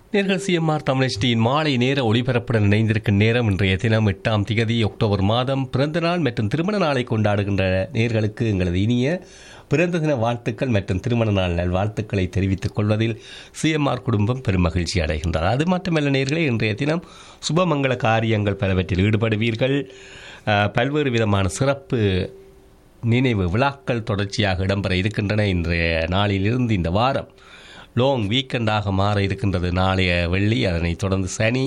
நேர்கள் சிஎம்ஆர் தமிழ்ச்சியின் மாலை நேர ஒளிபரப்புடன் இணைந்திருக்கும் நேரம் இன்றைய தினம் எட்டாம் திகதி அக்டோபர் மாதம் பிறந்த நாள் மற்றும் திருமண நாளை கொண்டாடுகின்ற நேர்களுக்கு எங்களது இனிய பிறந்த தின வாழ்த்துக்கள் மற்றும் திருமண நாள் நல்வாழ்த்துக்களை தெரிவித்துக் கொள்வதில் சிஎம்ஆர் குடும்பம் பெரும் மகிழ்ச்சி அடைகின்றது அது மட்டுமல்ல நேர்களே இன்றைய தினம் சுபமங்கள காரியங்கள் பலவற்றில் ஈடுபடுவீர்கள் அஹ், பல்வேறு விதமான சிறப்பு நினைவு விழாக்கள் தொடர்ச்சியாக இடம்பெற இருக்கின்றன இன்றைய நாளிலிருந்து இந்த வாரம் லாங் வீக்கெண்டாக மாற இருக்கின்றது நாளைய வெள்ளி அதனைத் தொடர்ந்து சனி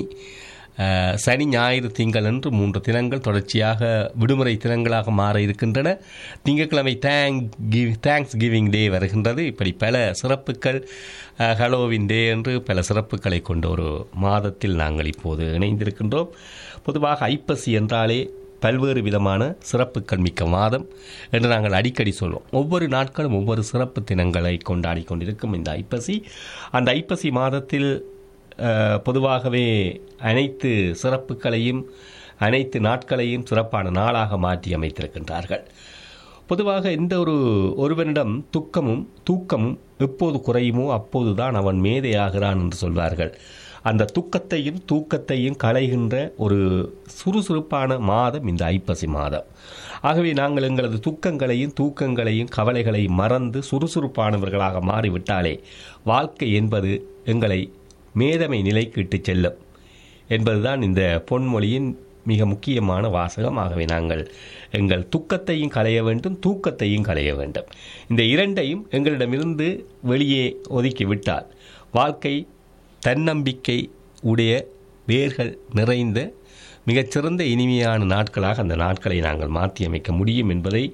அஹ், சனி ஞாயிறு திங்கள் என்று மூன்று தினங்கள் தொடர்ச்சியாக விடுமுறை தினங்களாக மாற இருக்கின்றன திங்கட்கிழமை thank give thanksgiving day வருகின்றது இப்படி பல சிறப்புகள் அஹ், ஹலோவின் டே என்று பல சிறப்புகளை கொண்ட ஒரு மாதத்தில் நாங்கள் இப்போது இணைந்திருக்கின்றோம் பொதுவாக ஐப்பசி என்றாலே பல்வேறு விதமான சிறப்புகள் மிக்க மாதம் என்று நாங்கள் அடிக்கடி சொல்வோம் ஒவ்வொரு நாட்களும் ஒவ்வொரு சிறப்பு தினங்களை கொண்டாடி கொண்டிருக்கும் இந்த ஐப்பசி அந்த ஐப்பசி மாதத்தில் அஹ், பொதுவாகவே அனைத்து சிறப்புகளையும் அனைத்து நாட்களையும் சிறப்பான நாளாக மாற்றி அமைத்திருக்கின்றார்கள் பொதுவாக எந்த ஒரு ஒருவனிடம் துக்கமும் தூக்கமும் எப்போது குறையுமோ அப்போதுதான் அவன் மேதையாகிறான் என்று சொல்வார்கள் அந்த துக்கத்தையும் தூக்கத்தையும் களைகின்ற ஒரு சுறுசுறுப்பான மாதம் இந்த ஐப்பசி மாதம் ஆகவே நாங்கள் எங்களது துக்கங்களையும் தூக்கங்களையும் கவலைகளையும் மறந்து சுறுசுறுப்பானவர்களாக மாறிவிட்டாலே வாழ்க்கை என்பது எங்களை மேதமை நிலைக்கு இட்டுச் செல்லும் என்பதுதான் இந்த பொன்மொழியின் மிக முக்கியமான வாசகம் ஆகவே நாங்கள் எங்கள் துக்கத்தையும் களைய வேண்டும் தூக்கத்தையும் களைய வேண்டும் இந்த இரண்டையும் எங்களிடமிருந்து வெளியே ஒதுக்கி விட்டால் வாழ்க்கை தன்னம்பிக்கை உடைய வேர்கள் நிறைந்த மிகச்சிறந்த இனிமையான நாட்களாக அந்த நாட்களை நாங்கள் மாற்றியமைக்க முடியும் என்பதை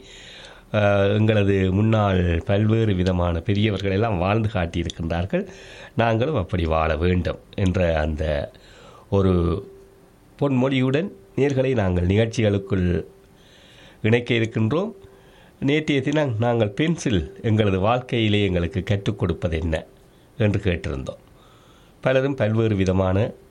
அஹ், எங்களது முன்னாள் பல்வேறு விதமான பெரியவர்கள் எல்லாம் வாழ்ந்து காட்டியிருக்கின்றார்கள் நாங்களும் அப்படி வாழ வேண்டும் என்ற அந்த ஒரு பொன்மொழியுடன் நேர்களை நாங்கள் நிகழ்ச்சிகளுக்குள் இணைக்க இருக்கின்றோம் நேற்றைய தினம் நாங்கள் பென்சில் எங்களது வாழ்க்கையிலே எங்களுக்கு கற்றுக் கொடுப்பது என்ன என்று கேட்டிருந்தோம் பலரும் பல்வேறு விதமான